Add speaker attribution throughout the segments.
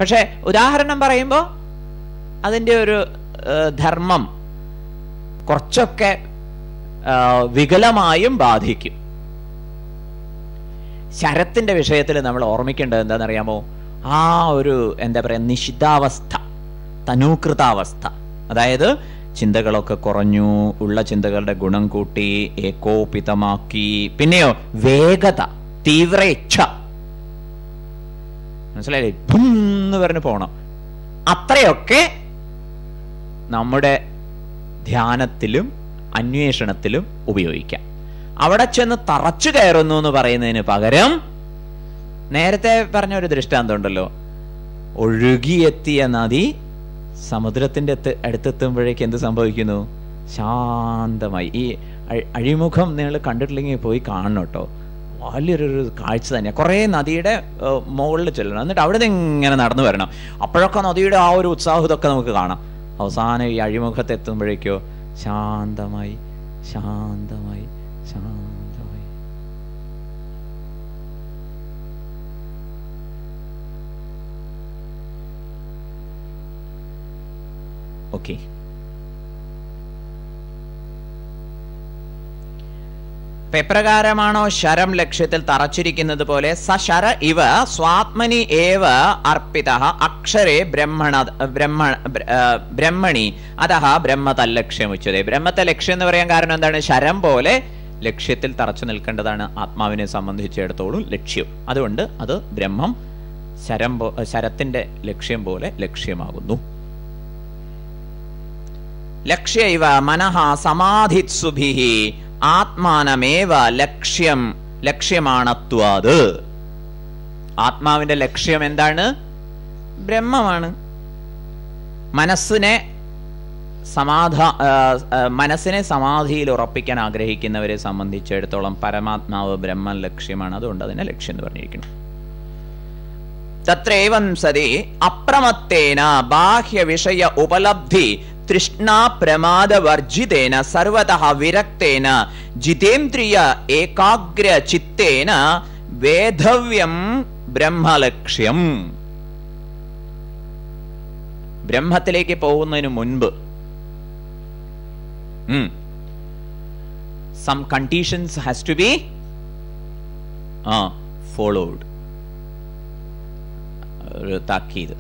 Speaker 1: പക്ഷെ ഉദാഹരണം പറയുമ്പോൾ അതിൻ്റെ ഒരു ആ, ധർമ്മം കുറച്ചൊക്കെ ആ, വികലമായും ബാധിക്കും ശരത്തിന്റെ വിഷയത്തിൽ നമ്മൾ ഓർമ്മിക്കേണ്ടത് എന്താണെന്നറിയാമോ ആ ഒരു എന്താ പറയുക നിഷിതാവസ്ഥ തനൂകൃതാവസ്ഥ അതായത് ചിന്തകളൊക്കെ കുറഞ്ഞു ഉള്ള ചിന്തകളുടെ ഗുണം കൂട്ടി ഏകോപിതമാക്കി പിന്നെയോ വേഗത തീവ്ര ഇച്ഛ മനസ്സിലായില്ലേ ഭും എന്ന് പറഞ്ഞ് പോണം അത്രയൊക്കെ നമ്മുടെ ധ്യാനത്തിലും അന്വേഷണത്തിലും ഉപയോഗിക്കാം അവിടെ ചെന്ന് തറച്ചു കയറുന്നു എന്ന് പറയുന്നതിന് പകരം നേരത്തെ പറഞ്ഞ ഒരു ദൃഷ്ടാന്തം ഉണ്ടല്ലോ ഒഴുകിയെത്തിയ നദി സമുദ്രത്തിന്റെ എത്ത് അടുത്തെത്തുമ്പോഴേക്ക് എന്ത് സംഭവിക്കുന്നു ശാന്തമായി ഈ അഴി- അഴിമുഖം നിങ്ങൾ കണ്ടിട്ടില്ലെങ്കിൽ പോയി കാണണം കേട്ടോ വലിയൊരു ഒരു കാഴ്ച തന്നെയാണ് കുറേ നദിയുടെ മുകളിൽ ചെല്ലണം എന്നിട്ട് അവിടെ നിന്ന് ഇങ്ങനെ നടന്നു വരണം അപ്പോഴൊക്കെ നദിയുടെ ആ ഒരു ഉത്സാഹത്തൊക്കെ നമുക്ക് കാണാം അവസാനം ഈ അഴിമുഖത്ത് എത്തുമ്പോഴേക്കോ ശാന്തമായി ശാന്തമായി ശാന്തമായി ഓക്കെ അപ്പൊ എപ്രകാരമാണോ ശരം ലക്ഷ്യത്തിൽ തറച്ചിരിക്കുന്നത് പോലെ സശര ഇവ സ്വാത്മനി ഏവ അർപ്പിത അക്ഷരേ ബ്രഹ്മണ ബ്രഹ്മ ബ്ര- ആ, ബ്രഹ്മണി അതഹ ബ്രഹ്മ തല്ലക്ഷ്യമുച്ചത് ബ്രഹ്മത്തെ ലക്ഷ്യം എന്ന് പറയാൻ കാരണം എന്താണ് ശരം പോലെ ലക്ഷ്യത്തിൽ തറച്ചു നിൽക്കേണ്ടതാണ് ആത്മാവിനെ സംബന്ധിച്ചിടത്തോളം ലക്ഷ്യം അതുകൊണ്ട് അത് ബ്രഹ്മം ശരം പോ ശരത്തിന്റെ ലക്ഷ്യം പോലെ ലക്ഷ്യമാകുന്നു ലക്ഷ്യ ഇവ മനഃ സമാധിത്സുഭിः ആത്മാനമേവ ലക്ഷ്യം ലക്ഷ്യമാണത്വാത് ആത്മാവിന്റെ ലക്ഷ്യം എന്താണ് ബ്രഹ്മമാണ് മനസ്സിനെ സമാധാ ആ, ആ, മനസ്സിനെ സമാധിയിൽ ഉറപ്പിക്കാൻ ആഗ്രഹിക്കുന്നവരെ സംബന്ധിച്ചിടത്തോളം പരമാത്മാവ് ബ്രഹ്മ ലക്ഷ്യമാണ് അതുകൊണ്ട് അതിനെ ലക്ഷ്യം എന്ന് പറഞ്ഞിരിക്കുന്നു തത്രേവം സതി അപ്രമത്തേന ബാഹ്യ വിഷയ ഉപലബ്ധി തൃഷ്ണാ പ്രമാദ വർജിതേന സർവതഃ വിരക്തേന ജിതേന്ദ്രിയ ഏകാഗ്ര ചിത്തേന വേധവ്യം ബ്രഹ്മലക്ഷ്യം ബ്രഹ്മത്തിലേക്ക് പോകുന്നതിന് മുൻപ് some conditions has to be uh followed ഒരു താക്കീത്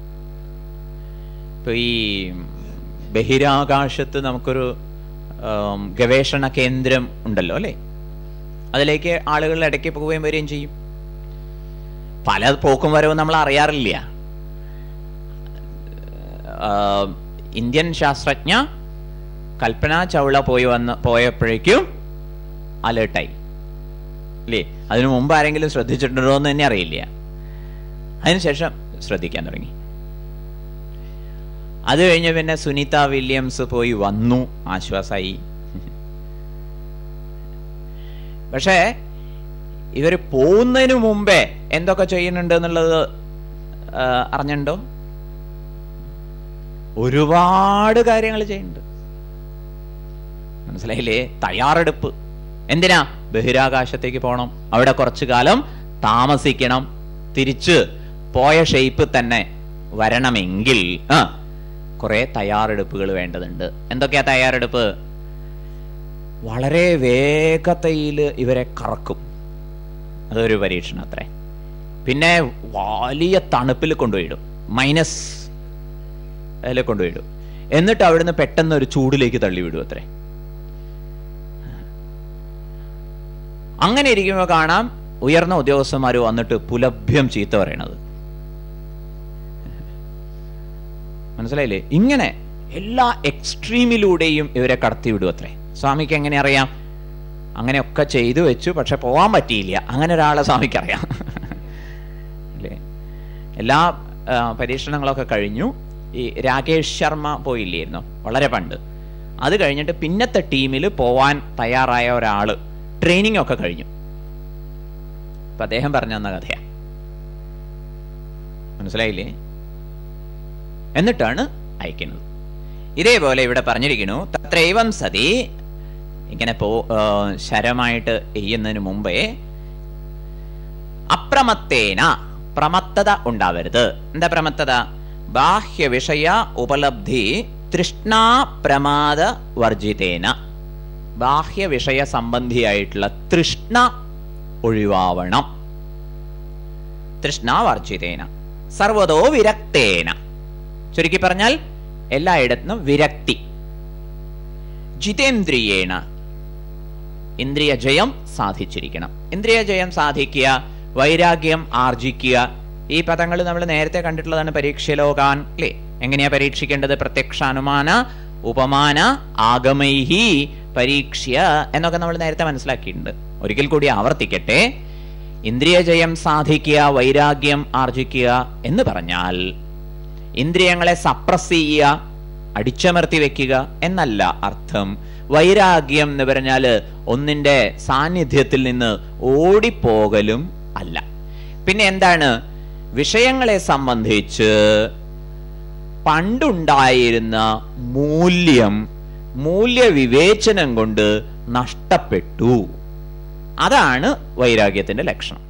Speaker 1: ഇപ്പൊ ഈ ബഹിരാകാശത്ത് നമുക്കൊരു ആം, ഗവേഷണ കേന്ദ്രം ഉണ്ടല്ലോ അല്ലേ അതിലേക്ക് ആളുകൾ ഇടയ്ക്ക് പോവുകയും വരികയും ചെയ്യും പല പോക്കും വരവും നമ്മൾ അറിയാറില്ല ആ, ഇന്ത്യൻ ശാസ്ത്രജ്ഞ കൽപ്പന ചൗള പോയി വന്ന് പോയപ്പോഴേക്കും അലേർട്ടായി അല്ലേ അതിനു മുമ്പ് ആരെങ്കിലും ശ്രദ്ധിച്ചിട്ടുണ്ടോ എന്ന് തന്നെ അറിയില്ല അതിനുശേഷം ശ്രദ്ധിക്കാൻ തുടങ്ങി അത് കഴിഞ്ഞ് പിന്നെ സുനിത വില്യംസ് പോയി വന്നു ആശ്വാസമായി പക്ഷേ ഇവർ പോകുന്നതിന് മുമ്പേ എന്തൊക്കെ ചെയ്യുന്നുണ്ട് എന്നുള്ളത് ആ, അറിഞ്ഞിട്ടുണ്ടോ ഒരുപാട് കാര്യങ്ങൾ ചെയ്യുന്നുണ്ട് മനസ്സിലായില്ലേ തയ്യാറെടുപ്പ് എന്തിനാ ബഹിരാകാശത്തേക്ക് പോകണം അവിടെ കുറച്ചു കാലം താമസിക്കണം തിരിച്ച് പോയ ഷേപ്പ് തന്നെ വരണമെങ്കിൽ ആ കുറെ തയ്യാറെടുപ്പുകൾ വേണ്ടതുണ്ട് എന്തൊക്കെയാ തയ്യാറെടുപ്പ് വളരെ വേഗതയിൽ ഇവരെ കറക്കും അതൊരു പരീക്ഷണം അത്രേ പിന്നെ വലിയ തണുപ്പിൽ കൊണ്ടുപോയിടും മൈനസ് അതിൽ കൊണ്ടുപോയിടും എന്നിട്ട് അവിടുന്ന് പെട്ടെന്ന് ഒരു ചൂടിലേക്ക് തള്ളിവിടും അത്രേ അങ്ങനെ ഇരിക്കുമ്പോൾ കാണാം ഉയർന്ന ഉദ്യോഗസ്ഥന്മാർ വന്നിട്ട് പുലഭ്യം ചീത്ത പറയണത് മനസ്സിലായില്ലേ ഇങ്ങനെ എല്ലാ എക്സ്ട്രീമിലൂടെയും ഇവരെ കടത്തിവിടും അത്രേ സ്വാമിക്ക് എങ്ങനെ അറിയാം അങ്ങനെയൊക്കെ ചെയ്തു വെച്ചു പക്ഷെ പോവാൻ പറ്റിയില്ല അങ്ങനെ ഒരാളെ സ്വാമിക്ക് അറിയാം അല്ലേ എല്ലാ ആ, പരീക്ഷണങ്ങളൊക്കെ കഴിഞ്ഞു ഈ രാകേഷ് ശർമ്മ പോയില്ലായിരുന്നു വളരെ പണ്ട് അത് കഴിഞ്ഞിട്ട് പിന്നത്തെ ടീമിൽ പോവാൻ തയ്യാറായ ഒരാള് ട്രെയിനിങ് ഒക്കെ കഴിഞ്ഞു അപ്പൊ അദ്ദേഹം പറഞ്ഞു തന്ന കഥയാ മനസ്സിലായില്ലേ എന്നിട്ടാണ് അയക്കുന്നത് ഇതേപോലെ ഇവിടെ പറഞ്ഞിരിക്കുന്നു തത്രൈവം സതി ഇങ്ങനെ പോ ആ, ശരമായിട്ട് എയ്യുന്നതിന് മുമ്പേ അപ്രമത്തേന പ്രമത്തത ഉണ്ടാവരുത് എന്താ പ്രമത്തത ബാഹ്യ വിഷയ ഉപലബ്ധി തൃഷ്ണാ പ്രമാദ വർജിതേന ബാഹ്യ വിഷയ സംബന്ധിയായിട്ടുള്ള തൃഷ്ണ ഒഴിവാവണം തൃഷ്ണാവർജിതേന സർവതോ വിരക്തേന ചുരുക്കി പറഞ്ഞാൽ എല്ലായിടത്തും വിരക്തി ജിതേന്ദ്രിയേണ ഇന്ദ്രിയ ജയം സാധിച്ചിരിക്കണം ഇന്ദ്രിയ ജയം സാധിക്കുക വൈരാഗ്യം ആർജിക്കുക ഈ പദങ്ങൾ നമ്മൾ നേരത്തെ കണ്ടിട്ടുള്ളതാണ് പരീക്ഷലോകാൻ അല്ലേ എങ്ങനെയാ പരീക്ഷിക്കേണ്ടത് പ്രത്യക്ഷാനുമാന ഉപമാന ആഗമൈഹി പരീക്ഷ്യ എന്നൊക്കെ നമ്മൾ നേരത്തെ മനസ്സിലാക്കിയിട്ടുണ്ട് ഒരിക്കൽ കൂടി ആവർത്തിക്കട്ടെ ഇന്ദ്രിയ ജയം സാധിക്കുക വൈരാഗ്യം ആർജിക്കുക എന്ന് പറഞ്ഞാൽ ഇന്ദ്രിയങ്ങളെ സപ്രസ് ചെയ്യുക അടിച്ചമർത്തി വെക്കുക എന്നല്ല അർത്ഥം വൈരാഗ്യം എന്ന് പറഞ്ഞാല് ഒന്നിന്റെ സാന്നിധ്യത്തിൽ നിന്ന് ഓടിപ്പോകലും അല്ല പിന്നെ എന്താണ് വിഷയങ്ങളെ സംബന്ധിച്ച് പണ്ടുണ്ടായിരുന്ന മൂല്യം മൂല്യവിവേചനം കൊണ്ട് നഷ്ടപ്പെട്ടു അതാണ് വൈരാഗ്യത്തിന്റെ ലക്ഷണം